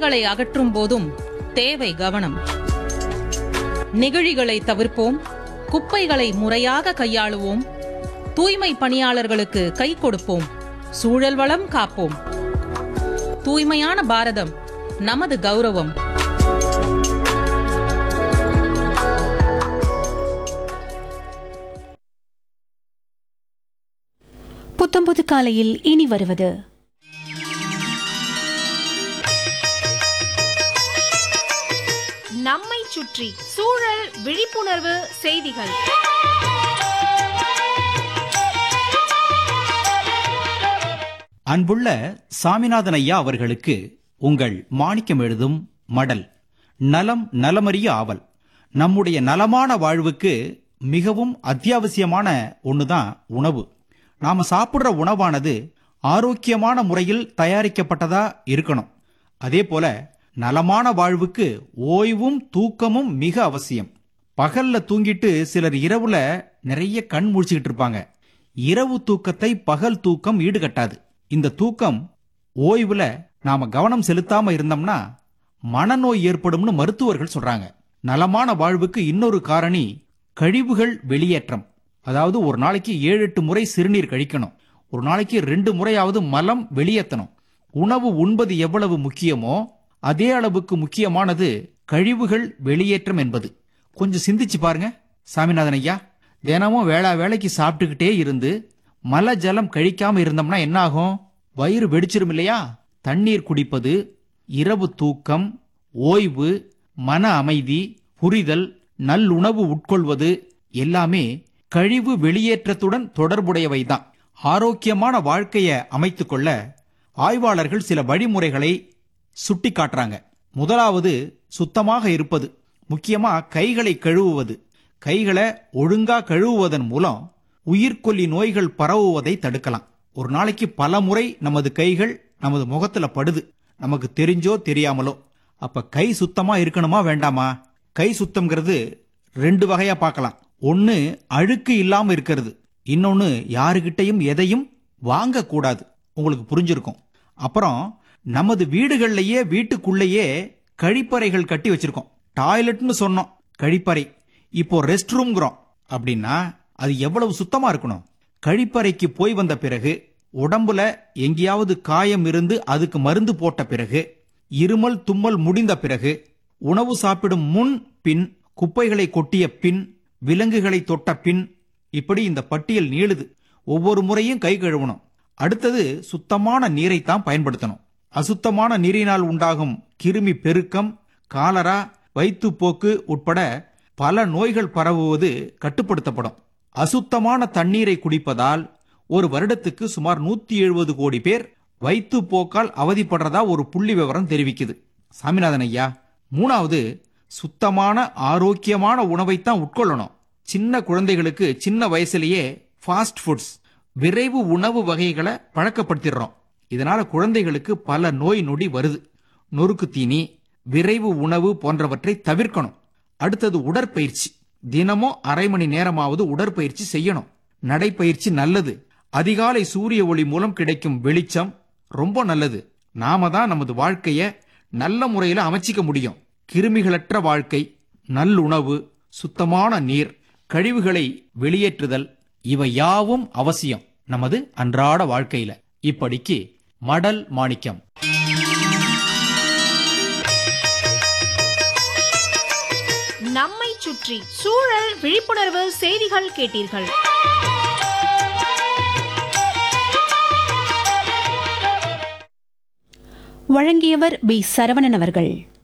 குப்பைகளை அகற்றும் போதும் தேவை கவனம் நெகிழிகளை தவிர்ப்போம் குப்பைகளை முறையாக கையாளுவோம் தூய்மை பணியாளர்களுக்கு கை கொடுப்போம் சூழல் வளம் காப்போம் தூய்மையான பாரதம் நமது கௌரவம் புத்தம்புது காலையில் இனி வருவது நம்மை சுற்றி சூழல் விழிப்புணர்வு செய்திகள் அன்புள்ள சாமிநாதன் ஐயா அவர்களுக்கு உங்கள் மாணிக்கம் எழுதும் மடல் நலம் நலமறிய ஆவல் நம்முடைய நலமான வாழ்வுக்கு மிகவும் அத்தியாவசியமான ஒண்ணுதான் உணவு நாம சாப்பிடுற உணவானது ஆரோக்கியமான முறையில் தயாரிக்கப்பட்டதா இருக்கணும் அதே போல நலமான வாழ்வுக்கு ஓய்வும் தூக்கமும் மிக அவசியம் பகல்ல தூங்கிட்டு சிலர் இரவுல நிறைய கண் முழிச்சுக்கிட்டு இருப்பாங்க இரவு தூக்கத்தை பகல் தூக்கம் ஈடுகட்டாது இந்த தூக்கம் ஓய்வுல நாம கவனம் செலுத்தாம இருந்தோம்னா மனநோய் ஏற்படும்னு மருத்துவர்கள் சொல்றாங்க நலமான வாழ்வுக்கு இன்னொரு காரணி கழிவுகள் வெளியேற்றம் அதாவது ஒரு நாளைக்கு ஏழு எட்டு முறை சிறுநீர் கழிக்கணும் ஒரு நாளைக்கு ரெண்டு முறையாவது மலம் வெளியேற்றணும் உணவு உண்பது எவ்வளவு முக்கியமோ அதே அளவுக்கு முக்கியமானது கழிவுகள் வெளியேற்றம் என்பது கொஞ்சம் சிந்திச்சு பாருங்க சாமிநாதன் ஐயா தினமும் வேளா வேலைக்கு சாப்பிட்டுக்கிட்டே இருந்து மல ஜலம் கழிக்காம இருந்தோம்னா என்ன ஆகும் வயிறு வெடிச்சிரும் இல்லையா தண்ணீர் குடிப்பது இரவு தூக்கம் ஓய்வு மன அமைதி புரிதல் நல்லுணவு உட்கொள்வது எல்லாமே கழிவு வெளியேற்றத்துடன் தொடர்புடையவைதான் ஆரோக்கியமான வாழ்க்கையை அமைத்துக் கொள்ள ஆய்வாளர்கள் சில வழிமுறைகளை சுட்டி காட்டுறாங்க முதலாவது சுத்தமாக இருப்பது முக்கியமா கைகளை கழுவுவது கைகளை ஒழுங்கா கழுவுவதன் மூலம் உயிர்கொல்லி நோய்கள் பரவுவதை தடுக்கலாம் ஒரு நாளைக்கு பல முறை நமது கைகள் நமது முகத்துல படுது நமக்கு தெரிஞ்சோ தெரியாமலோ அப்ப கை சுத்தமா இருக்கணுமா வேண்டாமா கை சுத்தம்ங்கிறது ரெண்டு வகையா பார்க்கலாம் ஒன்னு அழுக்கு இல்லாம இருக்கிறது இன்னொன்னு யாருகிட்டையும் எதையும் வாங்க கூடாது உங்களுக்கு புரிஞ்சிருக்கும் அப்புறம் நமது வீடுகள்லயே வீட்டுக்குள்ளேயே கழிப்பறைகள் கட்டி வச்சிருக்கோம் டாய்லெட்னு சொன்னோம் கழிப்பறை இப்போ ரெஸ்ட் ரூம்ங்கிறோம் அப்படின்னா அது எவ்வளவு சுத்தமா இருக்கணும் கழிப்பறைக்கு போய் வந்த பிறகு உடம்புல எங்கேயாவது காயம் இருந்து அதுக்கு மருந்து போட்ட பிறகு இருமல் தும்மல் முடிந்த பிறகு உணவு சாப்பிடும் முன் பின் குப்பைகளை கொட்டிய பின் விலங்குகளை தொட்ட பின் இப்படி இந்த பட்டியல் நீளுது ஒவ்வொரு முறையும் கை கழுவணும் அடுத்தது சுத்தமான நீரைத்தான் பயன்படுத்தணும் அசுத்தமான நீரினால் உண்டாகும் கிருமி பெருக்கம் காலரா வயிற்றுப்போக்கு உட்பட பல நோய்கள் பரவுவது கட்டுப்படுத்தப்படும் அசுத்தமான தண்ணீரை குடிப்பதால் ஒரு வருடத்துக்கு சுமார் நூத்தி எழுபது கோடி பேர் வயிற்றுப்போக்கால் அவதிப்படுறதா ஒரு புள்ளி விவரம் தெரிவிக்குது சாமிநாதன் ஐயா மூணாவது சுத்தமான ஆரோக்கியமான உணவைத்தான் உட்கொள்ளணும் சின்ன குழந்தைகளுக்கு சின்ன வயசுலயே ஃபாஸ்ட் ஃபுட்ஸ் விரைவு உணவு வகைகளை பழக்கப்படுத்திடுறோம் இதனால குழந்தைகளுக்கு பல நோய் நொடி வருது நொறுக்கு தீனி விரைவு உணவு போன்றவற்றை தவிர்க்கணும் அடுத்தது உடற்பயிற்சி தினமும் அரை மணி நேரமாவது உடற்பயிற்சி செய்யணும் நடைப்பயிற்சி நல்லது அதிகாலை சூரிய ஒளி மூலம் கிடைக்கும் வெளிச்சம் ரொம்ப நல்லது நாம தான் நமது வாழ்க்கைய நல்ல முறையில அமைச்சிக்க முடியும் கிருமிகளற்ற வாழ்க்கை நல்லுணவு சுத்தமான நீர் கழிவுகளை வெளியேற்றுதல் இவை யாவும் அவசியம் நமது அன்றாட வாழ்க்கையில இப்படிக்கு மடல் மாணிக்கம் நம்மை சுற்றி சூழல் விழிப்புணர்வு செய்திகள் கேட்டீர்கள் வழங்கியவர் பி சரவணன் அவர்கள்